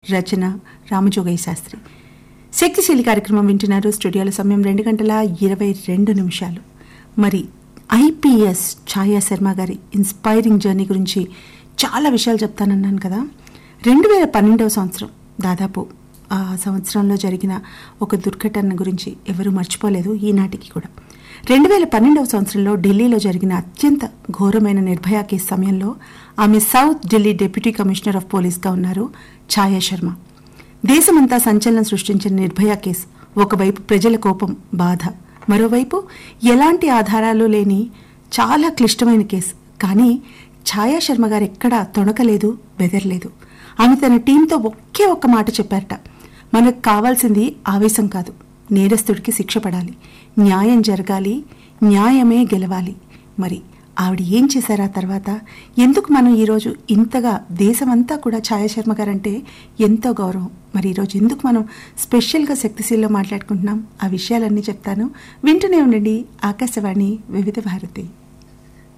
రచన రామజోగయ్య శాస్త్రి శక్తిశీలి కార్యక్రమం వింటున్నారు స్టూడియోల సమయం రెండు గంటల ఇరవై రెండు నిమిషాలు మరి ఐపీఎస్ ఛాయా శర్మ గారి ఇన్స్పైరింగ్ జర్నీ గురించి చాలా విషయాలు చెప్తానన్నాను కదా రెండు వేల పన్నెండవ సంవత్సరం దాదాపు ఆ సంవత్సరంలో జరిగిన ఒక దుర్ఘటన గురించి ఎవరు మర్చిపోలేదు ఈనాటికి కూడా రెండు వేల పన్నెండవ సంవత్సరంలో ఢిల్లీలో జరిగిన అత్యంత ఘోరమైన నిర్భయ కేసు సమయంలో ఆమె south Delhi deputy commissioner of పోలీస్గా ఉన్నారు ఛాయా శర్మ దేశమంతా సంచలనం సృష్టించిన నిర్భయ కేసు ఒకవైపు ప్రజల కోపం బాధ మరోవైపు ఎలాంటి ఆధారాలు లేని చాలా క్లిష్టమైన కేసు కానీ ఛాయా శర్మ గారు ఎక్కడా తొణకలేదు బెదరలేదు ఆమె తన టీంతో ఒకే ఒక్క మాట చెప్పారట మనకు కావాల్సింది ఆవేశం కాదు నేరస్తుడికి శిక్ష పడాలి న్యాయం జరగాలి న్యాయమే గెలవాలి మరి ఆవిడ ఏం చేశారు ఆ తర్వాత ఎందుకు మనం ఈరోజు ఇంతగా దేశమంతా కూడా ఛాయాశర్మ గారంటే ఎంతో గౌరవం మరి ఈరోజు ఎందుకు మనం స్పెషల్గా శక్తిశీల్లో మాట్లాడుకుంటున్నాం ఆ విషయాలన్నీ చెప్తాను వింటూనే ఉండండి ఆకాశవాణి వివిధ భారతి